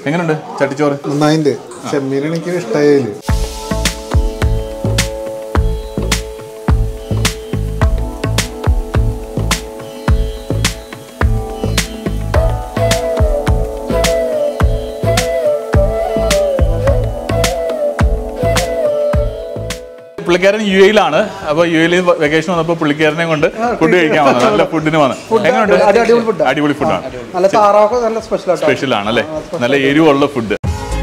എങ്ങനെയുണ്ട് ചട്ടിച്ചോറ് നന്നായിണ്ട് ചെമ്മീൻ എനിക്ക് ഇഷ്ടമായില്ല പുള്ളിക്കാരൻ യു എയിലാണ് അപ്പൊ യു എയിൽ വെക്കേഷൻ വന്നപ്പോൾ പുള്ളിക്കാരനെ കൊണ്ട് ഫുഡ് കഴിക്കാൻ വന്നത് നല്ല ഫുഡിന് വന്നു എങ്ങനെയുണ്ട് അടി- അടിപൊളി food ആ. അടിപൊളി ഫുഡാണ് നല്ല താറാവൊക്കെ നല്ല സ്പെഷ്യൽ ആട്ടോ സ്പെഷ്യൽ ആണ് അല്ലേ നല്ല എരിവുള്ള ഫുഡ്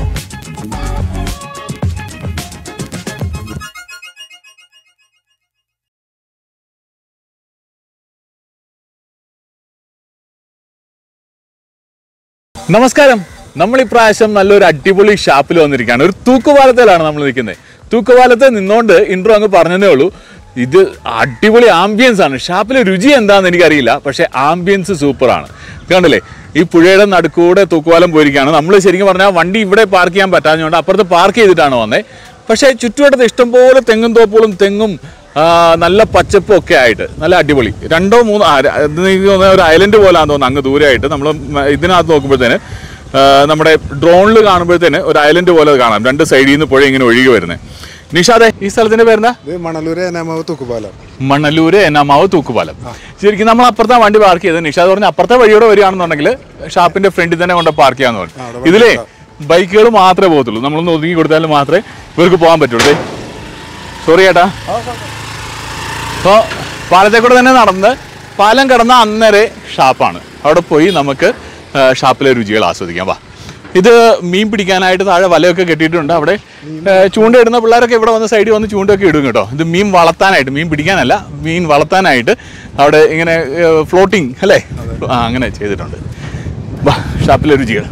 നമസ്കാരം നമ്മൾ ഇപ്രാവശ്യം നല്ലൊരു അടിപൊളി ഷാപ്പിൽ വന്നിരിക്കുകയാണ് ഒരു തൂക്കുപാലത്തിലാണ് നമ്മൾ നിൽക്കുന്നത് തൂക്കുപാലത്ത് നിന്നുകൊണ്ട് ഇൻട്രോ അങ്ങ് പറഞ്ഞതേ ഉള്ളൂ ഇത് അടിപൊളി ആംബിയൻസ് ആണ് ഷാപ്പിലെ രുചി എന്താണെന്ന് എനിക്കറിയില്ല പക്ഷേ ആംബിയൻസ് സൂപ്പറാണ് കണ്ടില്ലേ ഈ പുഴയുടെ നടുക്കൂടെ തൂക്കുപാലം പോയിരിക്കുകയാണ് നമ്മൾ ശരിക്കും പറഞ്ഞാൽ വണ്ടി ഇവിടെ പാർക്ക് ചെയ്യാൻ പറ്റാഞ്ഞുകൊണ്ട് അപ്പുറത്ത് പാർക്ക് ചെയ്തിട്ടാണ് വന്നത് പക്ഷേ ചുറ്റുവട്ടത്ത് ഇഷ്ടംപോലെ തെങ്ങും തോപ്പുകളും തെങ്ങും ആ, നല്ല പച്ചപ്പും ഒക്കെ ആയിട്ട് നല്ല അടിപൊളി രണ്ടോ മൂന്നോ ആ, ര- ഇത് എനിക്ക് തോന്നുന്നത് ഒരു ഐലൻഡ് പോലാന്ന് തോന്നുന്നു അങ്ങ് ദൂരെയായിട്ട് നമ്മൾ ഇതിനകത്ത് നോക്കുമ്പോഴത്തേന് ആ, നമ്മുടെ ഡ്രോണിൽ കാണുമ്പോഴത്തേന് ഒരു ഐലൻഡ് പോലെ കാണാം രണ്ട് സൈഡിൽ നിന്ന് പുഴ ഇങ്ങനെ ഒഴുകി വരുന്നത് നിഷാദെ ഈ സ്ഥലത്തിന്റെ പേരെന്താ ഇത് മണലൂര് ഏനാമാവ് തൂക്കുപാലം മണലൂര് എന്നാമാവ് തൂക്കുപാലം ശരിക്കും നമ്മൾ അപ്പുറത്തെ വണ്ടി പാർക്ക് ചെയ്ത് നിഷാദ് പറഞ്ഞ അപ്പുറത്തെ വഴിയോടെ വരികയാണെന്നുണ്ടെങ്കിൽ ഷാപ്പിന്റെ ഫ്രണ്ടിൽ തന്നെ കൊണ്ട് പാർക്ക് ചെയ്യാന്ന് പറഞ്ഞു ഇതിലേ ബൈക്കുകൾ മാത്രമേ പോകത്തുള്ളൂ നമ്മളൊന്ന് ഒതുങ്ങി കൊടുത്താൽ മാത്രമേ ഇവർക്ക് പോകാൻ പറ്റുള്ളൂ സോറി ചേട്ടാ അപ്പോൾ പാലത്തെ കൂടെ തന്നെ നടന്ന് പാലം കടന്ന അന്നേരെ ഷാപ്പാണ് അവിടെ പോയി നമുക്ക് ആ, ഷാപ്പിലെ രുചികൾ ആസ്വദിക്കാം വാ ഇത് മീൻ പിടിക്കാനായിട്ട് താഴെ വലയൊക്കെ കെട്ടിയിട്ടുണ്ട് അവിടെ ആ, ചൂണ്ടയിടുന്ന പിള്ളേരൊക്കെ ഇവിടെ വന്ന് സൈഡിൽ വന്ന് ചൂണ്ടയൊക്കെ ഇടും കേട്ടോ ഇത് മീൻ വളർത്താനായിട്ട് മീൻ പിടിക്കാനല്ല മീൻ വളർത്താനായിട്ട് അവിടെ ഇങ്ങനെ ഫ്ലോട്ടിങ് അല്ലേ ആ അങ്ങനെ ചെയ്തിട്ടുണ്ട് വാ ഷാപ്പിലെ രുചികൾ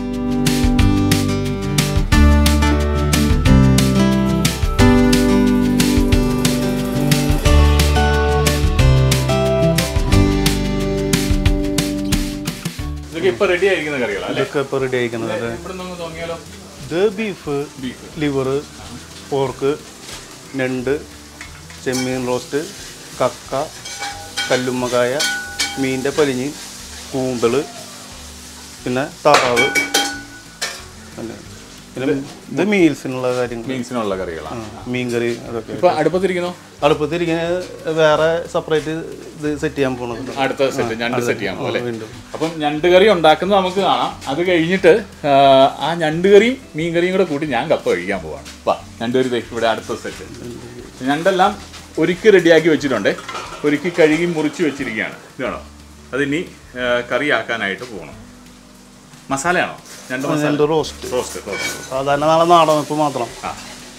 ഇതൊക്കെ ഇപ്പൊ റെഡി ആയിരിക്കുന്ന കറികളാണ് ഇതൊക്കെ ഇപ്പോൾ റെഡി ആയിരിക്കുന്നത് അത് ഇവിടെ നിന്ന് തോന്നിയാലോ ഇത് ബീഫ് ലിവർ പോർക്ക് ഞണ്ട് ചെമ്മീൻ റോസ്റ്റ് കക്ക കല്ലുമ്മക്കായ മീൻ്റെ പലിഞ്ഞ് കൂന്തൾ പിന്നെ താറാവ് പിന്നെ പിന്നെ ഇത് മീൽസിനുള്ള കാര്യങ്ങൾ മീൻസിനുള്ള കറികളാണ് മീൻ കറി അതൊക്കെ ഇപ്പൊ അടുപ്പത്തിരിക്കുന്നോ അടുപ്പത്തിരിക്കുന്നത് വേറെ സെപ്പറേറ്റ് ഇത് സെറ്റ് ചെയ്യാൻ പോണത് അടുത്ത സെറ്റ് ഞണ്ട് സെറ്റ് ചെയ്യാൻ പോലെ വീണ്ടും അപ്പം ഞണ്ട് കറി ഉണ്ടാക്കുന്നത് നമുക്ക് കാണാം അത് കഴിഞ്ഞിട്ട് ആ, ആ ഞണ്ട് കറിയും മീൻ കറിയും കൂടെ കൂട്ടി ഞാൻ കപ്പ കഴിക്കാൻ പോവാണ് വാ ഞണ്ട് കറി ദേ ഇവിടെ അടുത്ത സെറ്റ് ഞണ്ടെല്ലാം ഒരുക്കി റെഡിയാക്കി വെച്ചിട്ടുണ്ട് ഒരുക്കി കഴുകി മുറിച്ച് വെച്ചിരിക്കുകയാണ് ഇതാണോ അതിനി ആ, കറിയാക്കാനായിട്ട് പോകണം മസാലയാണോ ഞണ്ട് മസാല ഞണ്ട് റോസ്റ്റ് റോസ്റ്റ് റോസ്റ്റ് സാധാരണ നാളെ നാടൻ വെപ്പ് മാത്രം ആ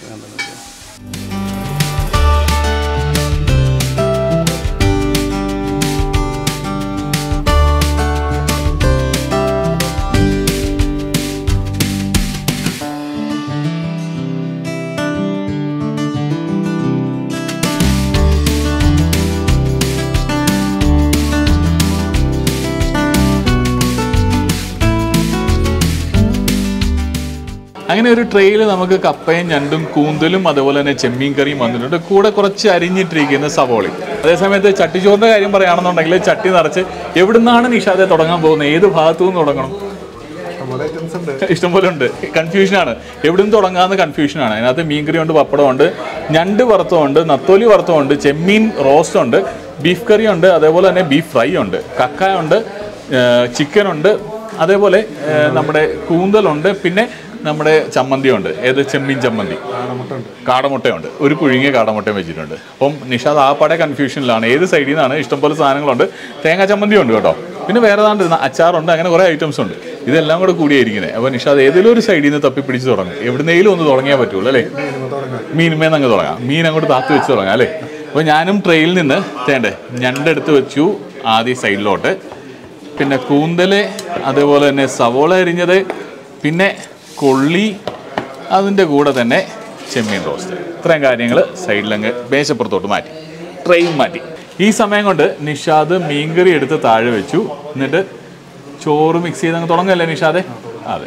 അങ്ങനെ ഒരു ട്രെയിൽ നമുക്ക് കപ്പയും ഞണ്ടും കൂന്തലും അതുപോലെ തന്നെ ചെമ്മീൻ കറിയും വന്നിട്ടുണ്ട് കൂടെ കുറച്ച് അരിഞ്ഞിട്ടിരിക്കുന്ന സവോളി അതേസമയത്ത് ചട്ടിച്ചോറിന്റെ കാര്യം പറയുകയാണെന്നുണ്ടെങ്കിൽ ചട്ടി നിറച്ച് എവിടുന്നാണ് നിഷാദെ തുടങ്ങാൻ പോകുന്നത് ഏത് ഭാഗത്തു നിന്ന് തുടങ്ങണം നമ്മുടെ ഐറ്റംസ് ഉണ്ട് ഇഷ്ടംപോലെ ഉണ്ട് കൺഫ്യൂഷനാണ് എവിടുന്ന് തുടങ്ങാമെന്ന് കൺഫ്യൂഷനാണ് അതിനകത്ത് മീൻകറി ഉണ്ട് പപ്പടമുണ്ട് ഞണ്ട് വറുത്തമുണ്ട് നത്തോലി വറുത്തമുണ്ട് ചെമ്മീൻ റോസ്റ്റ് ഉണ്ട് ബീഫ് കറി ഉണ്ട് അതേപോലെ തന്നെ ബീഫ് ഫ്രൈ ഉണ്ട് കക്ക ഉണ്ട് ചിക്കൻ ഉണ്ട് അതേപോലെ ഏഹ്, നമ്മുടെ കൂന്തലുണ്ട് പിന്നെ നമ്മുടെ ചമ്മന്തിയുണ്ട് ഏത് ചെമ്മീൻ ചമ്മന്തി കാടമുട്ടയുണ്ട് ഒരു പുഴുങ്ങിയ കാടമുട്ടയും വെച്ചിട്ടുണ്ട് അപ്പം നിഷാദ് ആ പടെ കൺഫ്യൂഷനിലാണ് ഏത് സൈഡിൽ നിന്നാണ് ഇഷ്ടംപോലെ സാധനങ്ങളുണ്ട് തേങ്ങാ ചമ്മന്തി ഉണ്ട് കേട്ടോ പിന്നെ വേറെ ഏതാണ്ട് ഇരുന്ന അച്ചാറുണ്ട് അങ്ങനെ കുറേ ഐറ്റംസ് ഉണ്ട് ഇതെല്ലാം കൂടെ കൂടിയായിരിക്കുന്നത് അപ്പോൾ നിഷാദ് ഏതെങ്കിലും ഒരു സൈഡിൽ നിന്ന് തപ്പി പിടിച്ച് തുടങ്ങും എവിടുന്നേലും ഒന്ന് തുടങ്ങിയാൽ പറ്റുള്ളൂ അല്ലേ മീനുമേന്ന് അങ്ങ് തുടങ്ങാം മീൻ അങ്ങോട്ട് താത്ത് വെച്ച് തുടങ്ങാം അല്ലേ അപ്പോൾ ഞാനും ട്രെയിൽ നിന്ന് തേണ്ടേ ഞണ്ടെടുത്ത് വെച്ചു ആദ്യ സൈഡിലോട്ട് പിന്നെ കൂന്തല് അതേപോലെ തന്നെ സവോള അരിഞ്ഞത് പിന്നെ കൊള്ളി അതിൻ്റെ കൂടെ തന്നെ ചെമ്മീൻ റോസ്റ്റ് ഇത്രയും കാര്യങ്ങൾ സൈഡിലങ്ങ് മേശപ്പുറത്തോട്ട് മാറ്റി ട്രെയിൻ മാറ്റി ഈ സമയം കൊണ്ട് നിഷാദ് മീൻകറി എടുത്ത് താഴെ വെച്ചു എന്നിട്ട് ചോറ് മിക്സ് ചെയ്ത് അങ്ങ് തുടങ്ങല്ലേ നിഷാദെ അതെ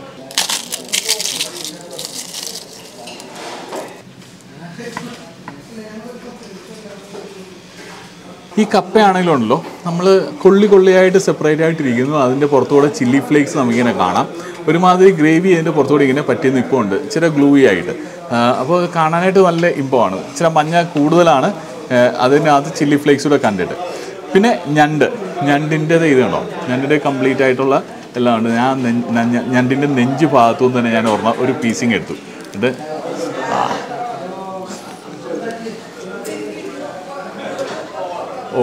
ഈ കപ്പയാണെങ്കിലും ഉണ്ടല്ലോ നമ്മൾ കൊള്ളി കൊള്ളിയായിട്ട് സെപ്പറേറ്റ് ആയിട്ടിരിക്കുന്നു അതിൻ്റെ പുറത്തുകൂടെ ചില്ലി ഫ്ലേക്സ് നമുക്കിങ്ങനെ കാണാം ഒരുമാതിരി ഗ്രേവി അതിൻ്റെ പുറത്തുകൂടെ ഇങ്ങനെ പറ്റി നിൽപ്പുണ്ട് ഇച്ചിരി ഗ്ലൂയി ആയിട്ട് അപ്പോൾ കാണാനായിട്ട് നല്ല ഇമ്പമാണ് ഇച്ചിരി മഞ്ഞ കൂടുതലാണ് ആ, അതിനകത്ത് ചില്ലി ഫ്ലേക്സ് കൂടെ കണ്ടിട്ട് പിന്നെ ഞണ്ട് ഞണ്ടിൻ്റെ ഇത് കണ്ടോ ഞണ്ടിൻ്റെ കംപ്ലീറ്റ് ആയിട്ടുള്ള എല്ലാം ഉണ്ട് ഞാൻ നെ- ന- ഞണ്ടിൻ്റെ നെഞ്ച് ഭാഗത്തു നിന്ന് തന്നെ ഞാൻ ഓർമ്മ ഒരു പീസിങ് എടുത്തു എന്നിട്ട് ഓ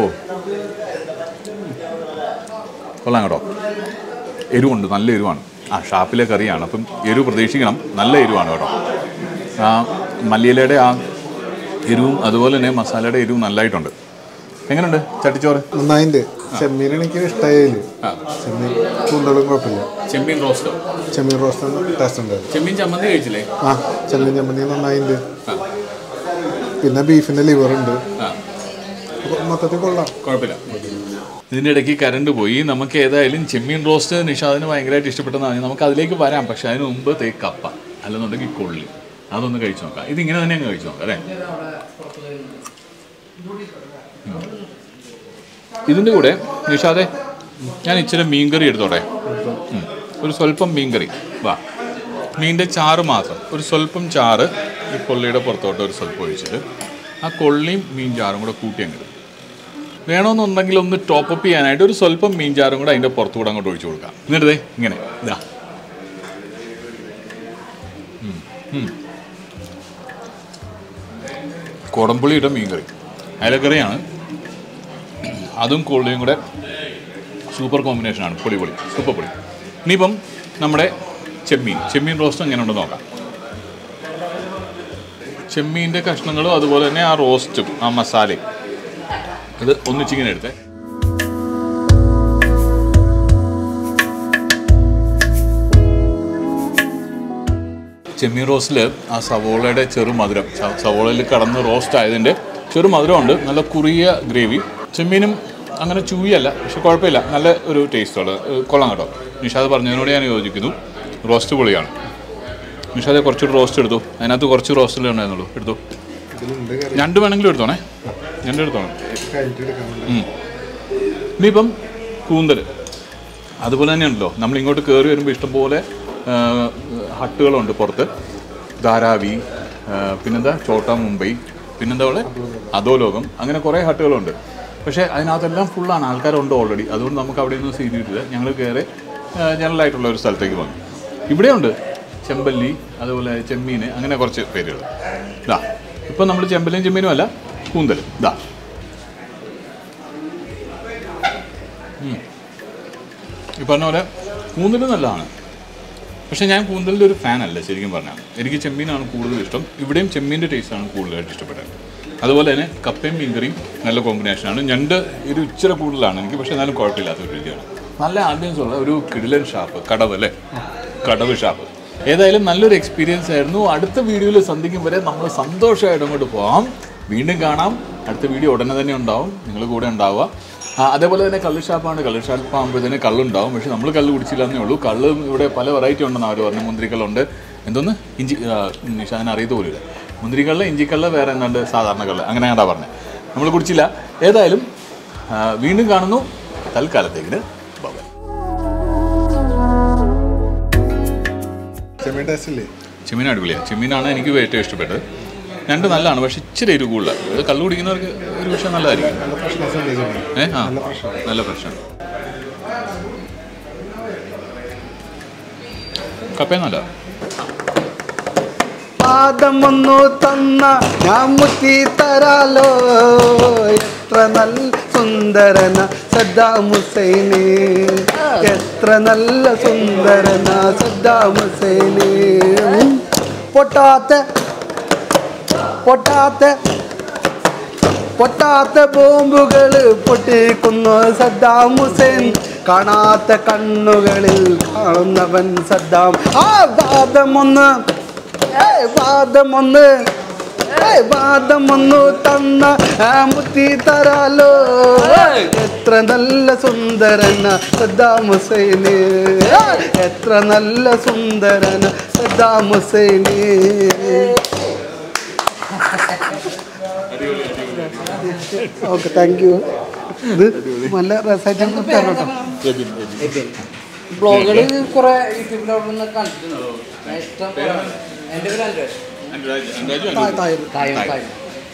കൊള്ളാം കേട്ടോ എരിവുണ്ട് നല്ല എരിവാണ് ആ ഷാപ്പിലെ കറിയാണ് അപ്പം എരിവ് പ്രതീക്ഷിക്കണം നല്ല എരിവാണ് കേട്ടോ ആ മല്ലിയിലയുടെ ആ എരിവും അതുപോലെ തന്നെ മസാലയുടെ എരിവും നല്ലതായിട്ടുണ്ട് എങ്ങനെയുണ്ട് ചട്ടിച്ചോറ് നന്നായിണ്ട് ചെമ്മീൻ എനിക്ക് ഇഷ്ടമായില്ല ആ ചെമ്മീൻ കൂന്തളും കുഴപ്പമില്ല ചെമ്മീൻ റോസ്റ്റോ ചെമ്മീൻ റോസ്റ്റ് ടേസ്റ്റ് ഉണ്ടായിരുന്നു ചെമ്മീൻ ചമ്മന്തി കഴിച്ചില്ലേ ആ ചെമ്മീൻ ചമ്മന്തി നന്നായിണ്ട് ആ പിന്നെ ബീഫിന്റെ ലിവർ ഉണ്ട് ആ അപ്പൊ മൊത്തത്തിൽ കൊള്ളാം കുഴപ്പമില്ല ഇതിൻ്റെ ഇടയ്ക്ക് കറണ്ട് പോയി നമുക്ക് ഏതായാലും ചെമ്മീൻ റോസ്റ്റ് നിഷാദിന് ഭയങ്കരമായിട്ട് ഇഷ്ടപ്പെട്ടെന്നാണ് നമുക്ക് അതിലേക്ക് വരാം പക്ഷെ അതിന് മുമ്പ് തേ കപ്പ അല്ലെന്നുണ്ടെങ്കിൽ കൊള്ളി അതൊന്ന് കഴിച്ചു നോക്കാം ഇതിങ്ങനെ തന്നെ അങ്ങ് കഴിച്ചു നോക്കാം അല്ലേ ഉം. ഇതിൻ്റെ കൂടെ നിഷാദെ ഞാൻ ഇച്ചിരി മീൻകറി എടുത്തോട്ടെ ഉം. ഒരു സ്വല്പം മീൻകറി വാ മീനിൻ്റെ ചാറ് മാത്രം ഒരു സ്വല്പം ചാറ് ഈ കൊള്ളിയുടെ പുറത്തോട്ട് ഒരു സ്വല്പം ഒഴിച്ചിട്ട് ആ കൊള്ളിയും മീൻ ചാറും കൂടെ കൂട്ടി അങ്ങ് ഇടും വേണമെന്നുണ്ടെങ്കിൽ ഒന്ന് ടോപ്പ് അപ്പ് ചെയ്യാനായിട്ട് ഒരു സ്വല്പം മീൻ ചാറും കൂടെ അതിൻ്റെ പുറത്തുകൂടെ അങ്ങോട്ട് ഒഴിച്ചു കൊടുക്കാം എന്നിട്ട് ദേ ഇങ്ങനെ ഇതാ ഉം, ഉം. കുടംപുളിയുടെ മീൻകറി അയലക്കറിയാണ് അതും കൊള്ളിയും കൂടെ സൂപ്പർ കോമ്പിനേഷനാണ് പൊളി പൊളി സൂപ്പർ പൊളി ഇനിയിപ്പം നമ്മുടെ ചെമ്മീൻ ചെമ്മീൻ റോസ്റ്റ് എങ്ങനെ ഉണ്ടെന്ന് നോക്കാം ചെമ്മീൻ്റെ കഷ്ണങ്ങളും അതുപോലെ തന്നെ ആ റോസ്റ്റും ആ മസാലയും ഇത് ഒന്നിച്ചിങ്ങനെ എടുത്തേ ചെമ്മീൻ റോസ്റ്റിൽ ആ സവോളയുടെ ചെറു മധുരം സ- സവോളയിൽ കടന്ന് റോസ്റ്റ് ആയതിൻ്റെ ചെറു മധുരമുണ്ട് നല്ല കുറിയ ഗ്രേവി ചെമ്മീനും അങ്ങനെ ചൂയല്ല പക്ഷെ കുഴപ്പമില്ല നല്ല ഒരു ടേസ്റ്റുള്ള കൊള്ളാം കേട്ടോ നിഷാദ് പറഞ്ഞതിനോട് ഞാൻ യോജിക്കുന്നു റോസ്റ്റ് പൊളിയാണ് നിഷാദെ കുറച്ചുകൂടി റോസ്റ്റ് എടുത്തു അതിനകത്ത് കുറച്ച് റോസ്റ്റിലേ ഉണ്ടായിരുന്നുള്ളൂ എടുത്തു ഇതിലുണ്ട് കറി രണ്ട് വേണമെങ്കിലും എടുത്തോണേ രണ്ട് എടുത്തോണേ കഴിഞ്ഞിട്ട് എടുക്കാനുണ്ട് ഉം. ഇനിയിപ്പം കൂന്തൽ അതുപോലെ തന്നെയുണ്ടല്ലോ നമ്മൾ ഇങ്ങോട്ട് കയറി വരുമ്പോൾ ഇഷ്ടംപോലെ ആ, ഹട്ടുകളുണ്ട് പുറത്ത് ധാരാവി ആ, പിന്നെന്താ ചോട്ട മുംബൈ പിന്നെന്താ ഉള്ളത് അധോലോകം അങ്ങനെ കുറേ ഹട്ടുകളുണ്ട് പക്ഷേ അതിനകത്തെല്ലാം ഫുള്ളാണ് ആൾക്കാരുണ്ട് ഓൾറെഡി അതുകൊണ്ട് നമുക്ക് അവിടെ ഒന്നും സീൻ കിട്ടില്ല ഞങ്ങൾ കയറി ജനറലായിട്ടുള്ള ഒരു സ്ഥലത്തേക്ക് വന്നു ഇവിടെയുണ്ട് ചെമ്പല്ലി അതുപോലെ ചെമ്മീൻ അങ്ങനെ കുറച്ച് പേരുകൾ ഇതാ ഇപ്പം നമ്മൾ ചെമ്പല്ലിയും ചെമ്മീനും അല്ല കൂന്തൽ ഇതാ ഈ പറഞ്ഞ പോലെ കൂന്തൽ നല്ലതാണ് പക്ഷേ ഞാൻ കൂന്തലിൻ്റെ ഒരു ഫാൻ അല്ല ശരിക്കും പറഞ്ഞാൽ എനിക്ക് ചെമ്മീനാണ് കൂടുതൽ ഇഷ്ടം ഇവിടെയും ചെമ്മീൻ്റെ ടേസ്റ്റാണ് കൂടുതലായിട്ട് ഇഷ്ടപ്പെട്ടത് അതുപോലെ തന്നെ കപ്പയും മീൻകറിയും നല്ല കോമ്പിനേഷനാണ് ഞണ്ട് ഒരു ഇച്ചിരി കൂടുതലാണ് എനിക്ക് പക്ഷേ എന്നാലും കുഴപ്പമില്ലാത്ത ഒരു രീതിയാണ് നല്ല ആംബിയൻസ് ഉള്ള ഒരു കിടിലൻ ഷാപ്പ് കടവ് അല്ലേ കടവ് ഷാപ്പ് ഏതായാലും നല്ലൊരു എക്സ്പീരിയൻസ് ആയിരുന്നു അടുത്ത വീഡിയോയിൽ സന്ധിക്കും വരെ നമ്മൾ സന്തോഷമായിട്ട് അങ്ങോട്ട് പോകാം വീണ്ടും കാണാം അടുത്ത വീഡിയോ ഉടനെ തന്നെ ഉണ്ടാവും നിങ്ങൾ കൂടെ ഉണ്ടാവുക ആ, അതേപോലെ തന്നെ കള്ള് ഷാപ്പാണ് കള്ള് ഷാപ്പ് ആകുമ്പോഴത്തേന് കള്ളുണ്ടാവും പക്ഷെ നമ്മൾ കള്ള് കുടിച്ചില്ല എന്നേ ഉള്ളൂ കള്ള് ഇവിടെ പല വെറൈറ്റി ഉണ്ടെന്ന് അവർ പറഞ്ഞു മുന്തിരിക്കള്ളുണ്ട് എന്തോന്ന് ഇഞ്ചി നിഷാദിനെ അറിയത്ത് പോലില്ല മുന്തിരിക്കള്ള് ഇഞ്ചിക്കള്ള് വേറെ എന്താണ്ട് സാധാരണ കള്ള് അങ്ങനെ കണ്ടാ പറഞ്ഞത് നമ്മൾ കുടിച്ചില്ല ഏതായാലും ആ, വീണ്ടും കാണുന്നു തൽക്കാലത്തേക്കിന് ബൈ ചെമ്മീൻ ടേസ്റ്റ് ഇല്ലേ ചെമ്മീൻ അടിപൊളിയാണ് ചെമ്മീനാണ് എനിക്ക് ഏറ്റവും ഇഷ്ടപ്പെട്ടത് രണ്ട് നല്ലതാണ് പക്ഷെ ഇച്ചിരി എരിവ് കൂടുതലാണ് ഇത് കള്ള് കുടിക്കുന്നവർക്ക് ഒരു പക്ഷേ നല്ലതായിരിക്കും നല്ല ഫ്രഷ്നെസ് ഉണ്ട് ചെമ്മീൻ ഏ ആ നല്ല പ്രശ്നം കപ്പയും നല്ല പാദമൊന്നു തന്ന ഞാൻ മുത്തി തരാലോ എത്ര നല്ല സുന്ദരന സദ്ദാം ഹുസൈന് എത്ര നല്ല സുന്ദരന സദ്ദാം ഹുസൈന് പൊട്ടാത്ത പൊട്ടാത്ത പൊട്ടാത്ത ബോംബുകൾ പൊട്ടിക്കുന്നു സദ്ദാം ഹുസൈൻ കാണാത്ത കണ്ണുകളിൽ കാണുന്നവൻ സദ്ദാം ആ വാദമൊന്ന് ഏയ് വാദമൊന്ന് ഏയ് വാദമൊന്നു തന്ന ആ മുത്തി തരാലോ ഏയ് എത്ര നല്ല സുന്ദരന സദ്ദാം ഹുസൈന് ഏയ് എത്ര നല്ല സുന്ദരന Saddam Hussein okay thank you ഇത് നല്ല രസമായിട്ട് തരണം ബ്ലോഗുകൾ കുറെ യൂട്യൂബിൽ അവിടെ നിന്ന് കണ്ടിട്ടുണ്ട് ഞാൻ ഇഷ്ടം പോലെ. എൻ്റെ പേര് അനുരാജ് താഴെ തായം തായം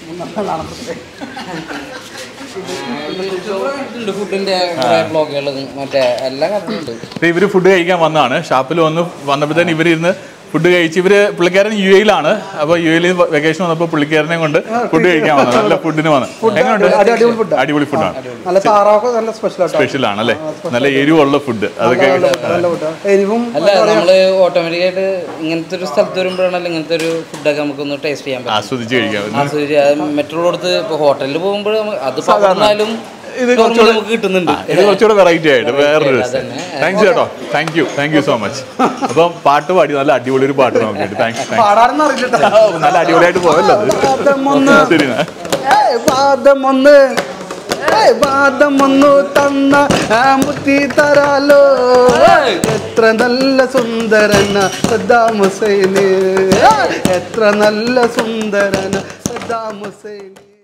കണ്ടിട്ടുണ്ട് ഫുഡിന്റെ കുറെ ബ്ലോഗുകൾ മറ്റേ എല്ലാം കണ്ടിട്ടുണ്ട് ഇപ്പൊ ഇവര് ഫുഡ് കഴിക്കാൻ വന്നതാണ് ഷാപ്പിൽ വന്ന് വന്നപ്പോഴത്തേന് ഇവരിരുന്ന് ഫുഡ് കഴിച്ച് ഇവര് പുള്ളിക്കാരൻ യു എയിലാണ് അപ്പൊ യു എയിൽ വെക്കേഷൻ വന്നപ്പോൾ പുള്ളിക്കാരനെ കൊണ്ട് ഫുഡ് കഴിക്കാൻ വന്നത് നല്ല ഫുഡിന് വന്ന് എങ്ങനെയുണ്ട് അടി- അടിപൊളി food ആ. അടിപൊളി ഫുഡാണ് നല്ല താറാവൊക്കെ നല്ല സ്പെഷ്യൽ ആട്ടോ സ്പെഷ്യൽ ആണ് അല്ലേ നല്ല എരിവുള്ള ഫുഡ് അതൊക്കെ നല്ല ഫുഡ് എരിവും അല്ല നമ്മള് ഓട്ടോമാറ്റിക് ആയിട്ട് ഇങ്ങനത്തെ ഒരു സ്ഥലത്ത് വരുമ്പോഴാണല്ലോ ഇങ്ങനത്തെ ഒരു ഫുഡൊക്കെ നമുക്കൊന്ന് ടേസ്റ്റ് ചെയ്യാൻ പറ്റും ആസ്വദിച്ച് കഴിക്കാം ആസ്വദിച്ച് അത് മറ്റുള്ളടത്ത് ഇപ്പൊ ഹോട്ടലിൽ പോകുമ്പോൾ അത് പറഞ്ഞാലും ഇത് നമുക്ക് കിട്ടുന്നുണ്ട് ഇത് കുറച്ചുകൂടെ വെറൈറ്റി ആയിട്ട് വേറൊരു രസം താങ്ക്സ് കേട്ടോ thank you thank you so much അപ്പം പാട്ട് പാടി നല്ല അടിപൊളി ഒരു പാട്ട് നോക്കിയിട്ട് താങ്ക്സ് താങ്ക്സ് പാടാനൊന്നും അറിയില്ല നല്ല അടിപൊളിയായിട്ട് പോയല്ലോ അത് വാദമൊന്ന് ശരി എന്നാ. ഏയ് വാദമൊന്ന് ഏയ് വാദമൊന്നു തന്ന ആ മുത്തി തരാലോ എത്ര നല്ല സുന്ദരന സദ്ദാം ഹുസൈന് എത്ര നല്ല സുന്ദരന സദ്ദാം ഹുസൈന്